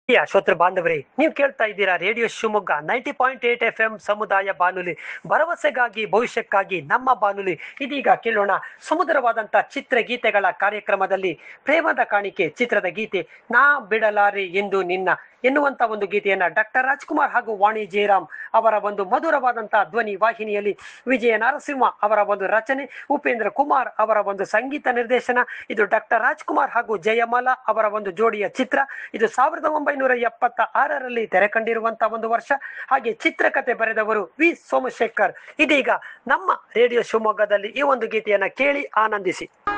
ಪ್ರಿಯ ಶ್ರೋತೃ ಬಾಂಧವರೇ ನೀವು ಕೇಳ್ತಾ ಇದ್ದೀರಾ radio Shivamogga ninety point eight F M ಸಮುದಾಯ ಬಾನುಲಿ ಭರವಸೆಗಾಗಿ ಭವಿಷ್ಯಕ್ಕಾಗಿ ನಮ್ಮ ಬಾನುಲಿ ಇದೀಗ ಕೇಳೋಣ ಸುಮಧುರವಾದಂಥ ಚಿತ್ರಗೀತೆಗಳ ಕಾರ್ಯಕ್ರಮದಲ್ಲಿ ಪ್ರೇಮದ ಕಾಣಿಕೆ ಚಿತ್ರದ ಗೀತೆ ನಾ ಬಿಡಲಾರೆ ಎಂದು ನಿನ್ನ ಎನ್ನುವಂತ ಒಂದು ಗೀತೆಯನ್ನ ಡಾಕ್ಟರ್ ರಾಜ್ಕುಮಾರ್ ಹಾಗೂ ವಾಣಿ ಜಯರಾಮ್ ಅವರ ಒಂದು ಮಧುರವಾದಂತಹ ಧ್ವನಿ ವಾಹಿನಿಯಲ್ಲಿ ವಿಜಯ ನರಸಿಂಹ ಅವರ ಒಂದು ರಚನೆ ಉಪೇಂದ್ರ ಕುಮಾರ್ ಅವರ ಒಂದು ಸಂಗೀತ ನಿರ್ದೇಶನ ಇದು ಡಾಕ್ಟರ್ ರಾಜ್ಕುಮಾರ್ ಹಾಗೂ ಜಯಮಾಲಾ ಅವರ ಒಂದು ಜೋಡಿಯ ಚಿತ್ರ ಇದು ಸಾವಿರದ ಒಂಬೈನೂರ ಎಪ್ಪತ್ತ ಆರರಲ್ಲಿ ತೆರೆ ಕಂಡಿರುವಂತಹ ಒಂದು ವರ್ಷ ಹಾಗೆ ಚಿತ್ರಕಥೆ ಬರೆದವರು ವಿ ಸೋಮಶೇಖರ್ ಇದೀಗ ನಮ್ಮ ರೇಡಿಯೋ ಶಿವಮೊಗ್ಗದಲ್ಲಿ ಈ ಒಂದು ಗೀತೆಯನ್ನ ಕೇಳಿ ಆನಂದಿಸಿ